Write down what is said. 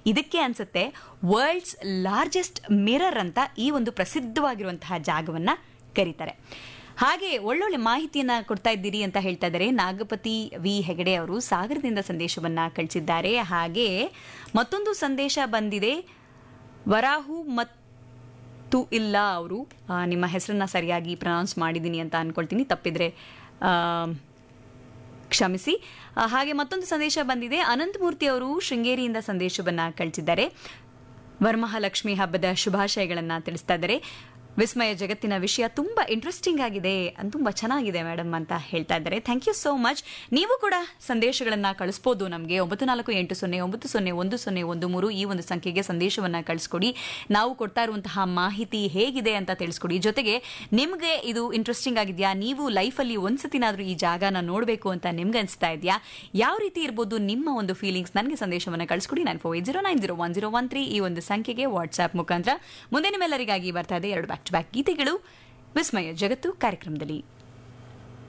ಇದಕ್ಕೆ ಅನ್ಸುತ್ತೆ world's largest mirror ಅಂತ ಈ ಒಂದು ಪ್ರಸಿದ್ಧವಾಗಿರುವಂತಹ ಜಾಗವನ್ನ ಕರೀತಾರೆ ಹಾಗೆ ಒಳ್ಳೊಳ್ಳೆ ಮಾಹಿತಿಯನ್ನ ಕೊಡ್ತಾ ಇದ್ದೀರಿ ಅಂತ ಹೇಳ್ತಾ ಇದ್ದಾರೆ ನಾಗಪತಿ ವಿ ಹೆಗಡೆ ಅವರು ಸಾಗರದಿಂದ ಸಂದೇಶವನ್ನ ಕಳಿಸಿದ್ದಾರೆ ಹಾಗೆ ಮತ್ತೊಂದು ಸಂದೇಶ ಬಂದಿದೆ ವರಾಹು ಮತ್ತು ಇಲ್ಲ ಅವರು ನಿಮ್ಮ ಹೆಸರನ್ನ ಸರಿಯಾಗಿ ಪ್ರನೌನ್ಸ್ ಮಾಡಿದ್ದೀನಿ ಅಂತ ಅನ್ಕೊಳ್ತೀನಿ ತಪ್ಪಿದ್ರೆ ಆ, ಕ್ಷಮಿಸಿ ಆ, ಹಾಗೆ ಮತ್ತೊಂದು ಸಂದೇಶ ಬಂದಿದೆ ಅನಂತಮೂರ್ತಿ ಅವರು ಶೃಂಗೇರಿಯಿಂದ ಸಂದೇಶವನ್ನ ಕಳಿಸಿದ್ದಾರೆ ವರಮಹಾಲಕ್ಷ್ಮಿ ಹಬ್ಬದ ಶುಭಾಶಯಗಳನ್ನ ತಿಳಿಸ್ತಾ ಇದ್ದಾರೆ ವಿಸ್ಮಯ ಜಗತ್ತಿನ ವಿಷಯ ತುಂಬಾ ಇಂಟ್ರೆಸ್ಟಿಂಗ್ ಆಗಿದೆ ಅನ್- ತುಂಬಾ ಚೆನ್ನಾಗಿದೆ ಮೇಡಮ್ ಅಂತ ಹೇಳ್ತಾ ಇದ್ದಾರೆ ಥ್ಯಾಂಕ್ ಯು ಸೋ ಮಚ್ ನೀವು ಕೂಡ ಸಂದೇಶಗಳನ್ನ ಕಳಿಸ್ಬೋದು ನಮಗೆ ಒಂಬತ್ತು ನಾಲ್ಕು ಎಂಟು ಸೊನ್ನೆ ಒಂಬತ್ತು ಸೊನ್ನೆ ಒಂದು ಸೊನ್ನೆ ಒಂದು ಮೂರು ಈ ಒಂದು ಸಂಖ್ಯೆಗೆ ಸಂದೇಶವನ್ನ ಕಳಿಸ್ಕೊಡಿ ನಾವು ಕೊಡ್ತಾ ಇರುವಂತಹ ಮಾಹಿತಿ ಹೇಗಿದೆ ಅಂತ ತಿಳಿಸ್ಕೊಡಿ ಜೊತೆಗೆ ನಿಮಗೆ ಇದು ಇಂಟ್ರೆಸ್ಟಿಂಗ್ ಆಗಿದೆಯಾ ನೀವು ಲೈಫಲ್ಲಿ ಒಂದ್ಸತಿನಾದ್ರೂ ಈ ಜಾಗನ ನೋಡಬೇಕು ಅಂತ ನಿಮ್ಗೆ ಅನಿಸ್ತಾ ಇದೆಯಾ ಯಾವ ರೀತಿ ಇರ್ಬೋದು ನಿಮ್ಮ ಒಂದು ಫೀಲಿಂಗ್ಸ್ ನನಗೆ ಸಂದೇಶವನ್ನು ಕಳಿಸ್ಕೊಡಿ nine four eight zero nine zero one zero one three ಈ ಒಂದು ಸಂಖ್ಯೆಗೆ ವಾಟ್ಸ್ಆಪ್ ಮುಖಾಂತರ ಮುಂದೆ ನಿಮ್ಮೆಲ್ಲರಿಗಾಗಿ ಬರ್ತಾ ಇದೆ ಎರಡು ಬ್ಯಾಕ್ ಟು ಬ್ಯಾಕ್ ಗೀತೆಗಳು ವಿಸ್ಮಯ ಜಗತ್ತು ಕಾರ್ಯಕ್ರಮದಲ್ಲಿ